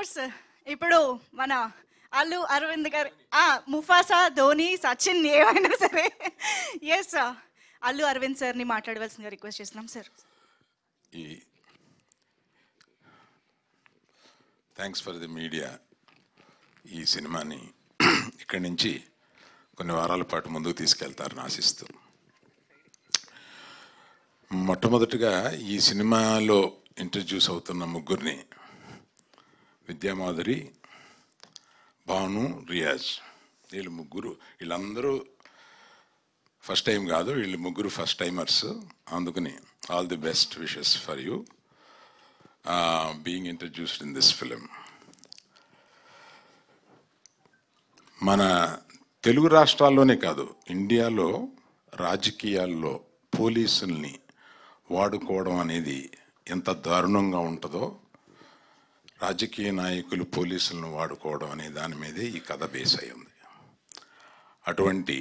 course ఇప్పుడు మన అల్లు అరవింద్ గారు ఆ, ముఫాసా ధోని సచిన్ ఏమైనా సరే ఎస్ అల్లు అరవింద్ సార్ని మాట్లాడవలసిందిగా రిక్వెస్ట్ చేస్తున్నాం సార్ ఈ థ్యాంక్స్ ఫర్ ది మీడియా ఈ సినిమాని ఇక్కడి నుంచి కొన్ని వారాల పాటు ముందుకు తీసుకెళ్తారని ఆశిస్తూ మొట్టమొదటిగా ఈ సినిమాలో ఇంట్రడ్యూస్ అవుతున్న ముగ్గురిని విద్యామాధురి భాను రియాజ్ వీళ్ళు ముగ్గురు వీళ్ళందరూ ఫస్ట్ టైం కాదు వీళ్ళు ముగ్గురు ఫస్ట్ టైమర్స్ అందుకని all the best wishes for you being introduced in this film మన తెలుగు రాష్ట్రాల్లోనే కాదు ఇండియాలో రాజకీయాల్లో పోలీసుల్ని వాడుకోవడం అనేది ఎంత దారుణంగా ఉంటుందో రాజకీయ నాయకులు పోలీసులను వాడుకోవడం అనే దాని మీదే ఈ కథ బేస్ అయి ఉంది అటువంటి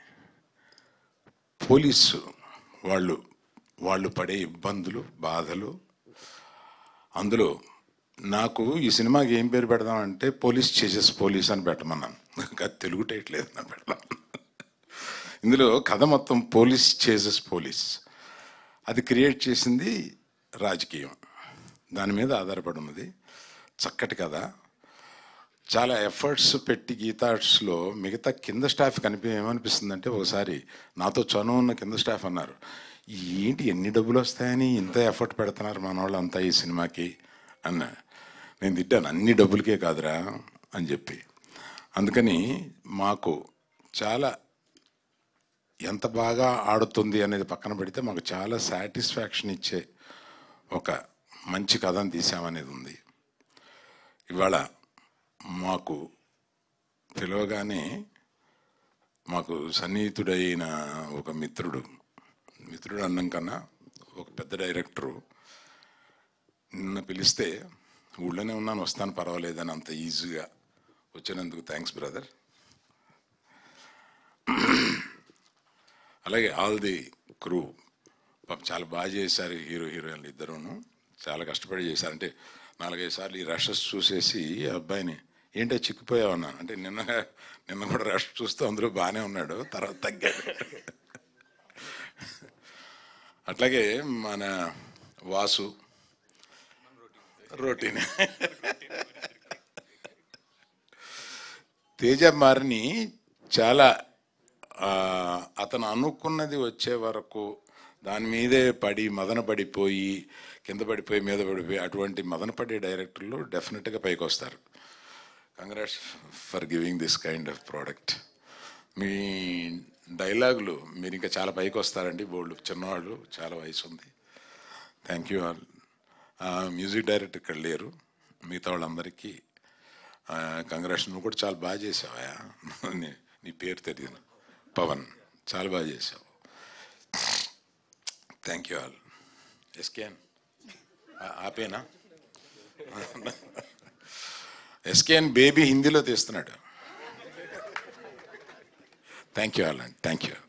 పోలీసు వాళ్ళు వాళ్ళు పడే ఇబ్బందులు బాధలు అందులో నాకు ఈ సినిమాకి ఏం పేరు పెడదామంటే పోలీస్ చేసేస్ పోలీస్ అని పెట్టమన్నాను ఇంకా తెలుగు టైట్ లేదు అని పెడదాం ఇందులో కథ మొత్తం పోలీస్ చేసేస్ పోలీస్ అది క్రియేట్ చేసింది రాజకీయం దాని మీద ఆధారపడి ఉన్నది చక్కటి కథ చాలా ఎఫర్ట్స్ పెట్టి గీతార్ట్స్లో మిగతా కింద స్టాఫ్ కనిపి ఏమనిపిస్తుందంటే ఒకసారి నాతో చనువు ఉన్న కింద స్టాఫ్ అన్నారు ఏంటి ఎన్ని డబ్బులు వస్తాయని ఇంత ఎఫర్ట్ పెడుతున్నారు మన వాళ్ళు అంతా ఈ సినిమాకి అన్న నేను తిట్టాను అన్ని డబ్బులకే కాదురా అని చెప్పి అందుకని మాకు చాలా ఎంత బాగా ఆడుతుంది అనేది పక్కన పెడితే మాకు చాలా సాటిస్ఫాక్షన్ ఇచ్చే ఒక మంచి కథను తీసామనేది ఉంది ఇవాళ మాకు పిలవగానే మాకు సన్నిహితుడైన ఒక మిత్రుడు మిత్రుడు అన్నం కన్నా ఒక పెద్ద డైరెక్టరు నిన్న పిలిస్తే ఊళ్ళోనే ఉన్నాను వస్తాను పర్వాలేదని అంత ఈజీగా వచ్చినందుకు థ్యాంక్స్ బ్రదర్ అలాగే ఆల్ ది క్రూ పాపం చాలా బాగా చేశారు హీరో హీరోయిన్లు ఇద్దరును చాలా కష్టపడి చేశారు అంటే నాలుగైదు సార్లు ఈ రషెస్ చూసేసి ఆ అబ్బాయిని ఏంటో చిక్కిపోయావన్నా అంటే నిన్న నిన్న కూడా రష్ చూస్తూ అందరూ బాగానే ఉన్నాడు తర్వాత తగ్గాడు అట్లాగే మన వాసు రోటీన్ తేజ మారిని చాలా ఆ, అతను అనుకున్నది వచ్చే వరకు దాని మీదే పడి మదన పడిపోయి కింద పడిపోయి మీద పడిపోయి అటువంటి మదన పడే డైరెక్టర్లు డెఫినెట్గా పైకి వస్తారు congrats for giving this kind of product మీ డైలాగులు మీరు ఇంకా చాలా పైకి వస్తారండి బోల్డ్ చిన్నవాళ్ళు చాలా వయసు ఉంది thank you all music director ఇక్కడ లేరు మిగతా వాళ్ళందరికీ కంగ్రాట్స్ నువ్వు కూడా చాలా బాగా చేసావా నీ నీ పేరు తెలియదు పవన్ చాలా బాగా చేసావు థ్యాంక్ యూ ఆల్ ఎస్కేఎన్ ఆపేనా ఎస్కేఎన్ బేబీ హిందీలో తీస్తున్నాడు థ్యాంక్ యూ ఆల్ అండి థ్యాంక్ యూ